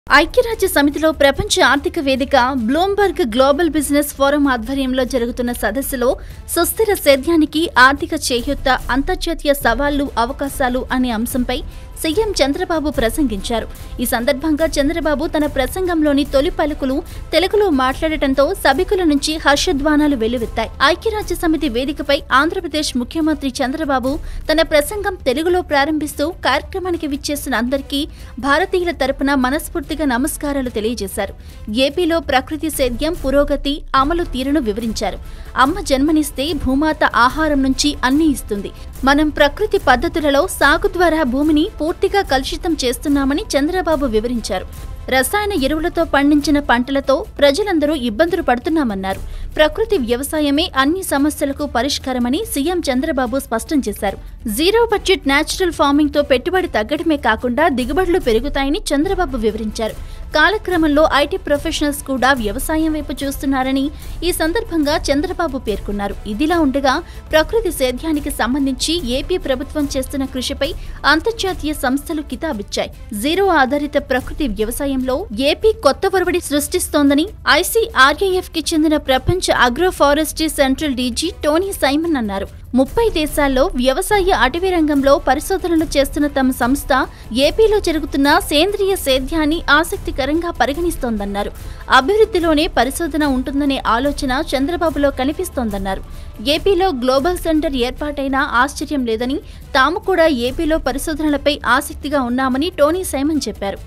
ఐక్యరాజ్య సమితిలో ప్రపంచ ఆర్థిక వేదిక బ్లూంబర్గ్ గ్లోబల్ బిజినెస్ ఫోరం ఆధ్వర్యంలో జరుగుతున్న సదస్సులో సుస్థిర సేద్యానికి ఆర్థిక చేయూత అంతర్జాతీయ సవాళ్లు అవకాశాలు అనే అంశంపై సీఎం చంద్రబాబు ప్రసంగించారు ఈ సందర్భంగా చంద్రబాబు తన ప్రసంగంలోని తొలి పలుకులు తెలుగులో మాట్లాడటంతో సభికుల నుంచి హర్షధ్వానాలు వెల్లువెత్తాయి ఐక్యరాజ్య సమితి వేదికపై ఆంధ్రప్రదేశ్ ముఖ్యమంత్రి చంద్రబాబు తన ప్రసంగం తెలుగులో ప్రారంభిస్తూ కార్యక్రమానికి విచ్చేసిన అందరికీ భారతీయుల తరపున మనస్ఫూర్తిగా నమస్కారాలు తెలియజేశారు ఏపీలో ప్రకృతి సేద్యం పురోగతి అమలు తీరును వివరించారు అమ్మ జన్మనిస్తే భూమాత ఆహారం నుంచి అన్ని ఇస్తుంది మనం ప్రకృతి పద్ధతులలో సాగు ద్వారా భూమిని పూర్తిగా కలుషితం చేస్తున్నామని చంద్రబాబు వివరించారు రసాయన ఎరువులతో పండించిన పంటలతో ప్రజలందరూ ఇబ్బందులు పడుతున్నామన్నారు ప్రకృతి వ్యవసాయమే అన్ని సమస్యలకు పరిష్కారమని సీఎం చంద్రబాబు స్పష్టం చేశారు జీరో బడ్జెట్ న్యాచురల్ ఫార్మింగ్ తో పెట్టుబడి తగ్గడమే కాకుండా దిగుబడులు పెరుగుతాయని చంద్రబాబు వివరించారు కాలక్రమంలో ఐటీ ప్రొఫెషనల్స్ కూడా వ్యవసాయం వైపు చూస్తున్నారని ఈ సందర్భంగా చంద్రబాబు పేర్కొన్నారు ఇదిలా ఉండగా ప్రకృతి సేద్యానికి సంబంధించి ఏపీ ప్రభుత్వం చేస్తున్న కృషిపై అంతర్జాతీయ సంస్థలు కితాబిచ్చాయి జీరో ఆధారిత ప్రకృతి వ్యవసాయంలో ఏపీ కొత్త ఒరవడి సృష్టిస్తోందని ఐసీఆర్ఏఎఫ్ కి చెందిన ప్రపంచ agro forestry central DG Tony Simon అన్నారు ముప్పై దేశాల్లో వ్యవసాయ అటవీ రంగంలో పరిశోధనలు చేస్తున్న తమ సంస్థ ఏపీలో జరుగుతున్న సేంద్రియ సేద్యాన్ని ఆసక్తికరంగా పరిగణిస్తోందన్నారు అభివృద్ధిలోనే పరిశోధన ఉంటుందనే ఆలోచన చంద్రబాబులో కనిపిస్తోందన్నారు ఏపీలో గ్లోబల్ సెంటర్ ఏర్పాటైనా ఆశ్చర్యం లేదని తాము కూడా ఏపీలో పరిశోధనలపై ఆసక్తిగా ఉన్నామని టోనీ సైమన్ చెప్పారు